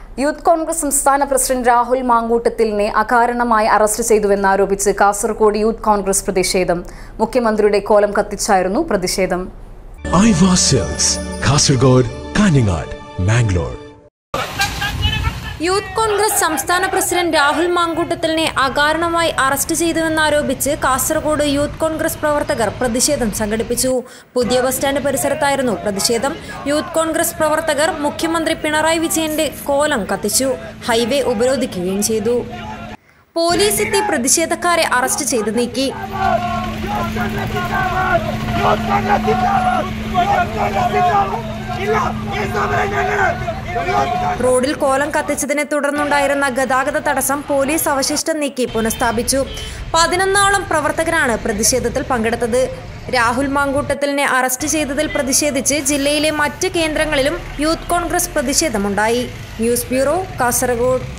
youth Congress സംസ്ഥാന president Rahul മാങ്കൂട്ടത്തിലിനെ അകാരണമായി അറസ്റ്റ് ചെയ്തുവെന്നാരോപിച്ച് കാസർഗോഡ് യൂത്ത് കോൺഗ്രസ് പ്രതിഷേധം മുഖ്യമന്ത്രിയുടെ കോലം കത്തിച്ചായിരുന്നു പ്രതിഷേധം ഐവാ സെൽസ് കാസർഗോഡ് കാഞ്ഞങ്ങാട് മാംഗ്ലൂർ യൂത്ത് കോൺഗ്രസ് സംസ്ഥാന പ്രസിഡന്റ് രാഹുൽ മാങ്കൂട്ടത്തിലിനെ അകാരണമായി അറസ്റ്റ് ചെയ്തുവെന്നാരോപിച്ച് കാസർഗോഡ് യൂത്ത് കോൺഗ്രസ് പ്രവർത്തകർ പ്രതിഷേധം സംഘടിപ്പിച്ചു പുതിയ ബസ് സ്റ്റാൻഡ് പരിസരത്തായിരുന്നു പ്രതിഷേധം യൂത്ത് കോൺഗ്രസ് പ്രവർത്തകർ മുഖ്യമന്ത്രി പിണറായി വിജയന്റെ കോലം കത്തിച്ചു ഹൈവേ ഉപരോധിക്കുകയും ചെയ്തു പോലീസ് എത്തി പ്രതിഷേധക്കാരെ അറസ്റ്റ് ചെയ്ത് നീക്കി റോഡിൽ കോലം കത്തിച്ചതിനെ തുടർന്നുണ്ടായിരുന്ന ഗതാഗത തടസ്സം പോലീസ് അവശിഷ്ടം നീക്കി പുനഃസ്ഥാപിച്ചു പതിനൊന്നോളം പ്രവർത്തകരാണ് പ്രതിഷേധത്തിൽ പങ്കെടുത്തത് രാഹുൽ മാങ്കൂട്ടത്തിലിനെ അറസ്റ്റ് ചെയ്തതിൽ പ്രതിഷേധിച്ച് ജില്ലയിലെ മറ്റ് കേന്ദ്രങ്ങളിലും യൂത്ത് കോൺഗ്രസ് പ്രതിഷേധമുണ്ടായി ന്യൂസ് ബ്യൂറോ കാസർഗോഡ്